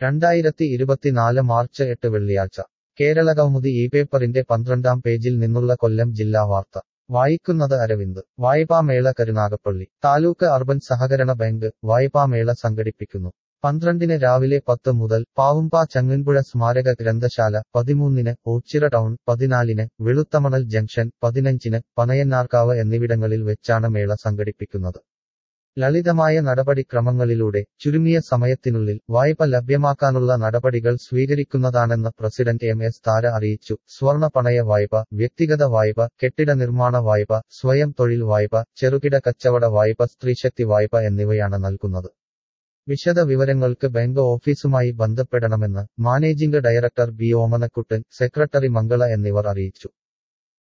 രണ്ടായിരത്തി ഇരുപത്തിനാല് മാർച്ച് എട്ട് വെള്ളിയാഴ്ച കേരളകൗമുദി ഈ പേപ്പറിന്റെ പന്ത്രണ്ടാം പേജിൽ നിന്നുള്ള കൊല്ലം ജില്ലാ വാർത്ത വായിക്കുന്നത് അരവിന്ദ് വായ്പാമേള കരുനാഗപ്പള്ളി താലൂക്ക് അർബൻ സഹകരണ ബാങ്ക് വായ്പാമേള സംഘടിപ്പിക്കുന്നു പന്ത്രണ്ടിന് രാവിലെ പത്ത് മുതൽ പാവുമ്പ ചങ്ങൻപുഴ സ്മാരക ഗ്രന്ഥശാല പതിമൂന്നിന് ഓച്ചിറ ടൗൺ പതിനാലിന് വെളുത്തമണൽ ജംഗ്ഷൻ പതിനഞ്ചിന് പനയന്നാർക്കാവ് എന്നിവിടങ്ങളിൽ വെച്ചാണ് മേള സംഘടിപ്പിക്കുന്നത് ലളിതമായ നടപടിക്രമങ്ങളിലൂടെ ചുരുങ്ങിയ സമയത്തിനുള്ളിൽ വായ്പ ലഭ്യമാക്കാനുള്ള നടപടികൾ സ്വീകരിക്കുന്നതാണെന്ന് പ്രസിഡന്റ് എം എസ് താര അറിയിച്ചു സ്വർണ പണയ വായ്പ വ്യക്തിഗത വായ്പ കെട്ടിട നിർമ്മാണ വായ്പ സ്വയം തൊഴിൽ വായ്പ ചെറുകിട കച്ചവട വായ്പ സ്ത്രീശക്തി വായ്പ എന്നിവയാണ് നൽകുന്നത് വിശദ വിവരങ്ങൾക്ക് ബാങ്ക് ഓഫീസുമായി ബന്ധപ്പെടണമെന്ന് managing director B Omanakuttan secretary Mangala എന്നിവർ അറിയിച്ചു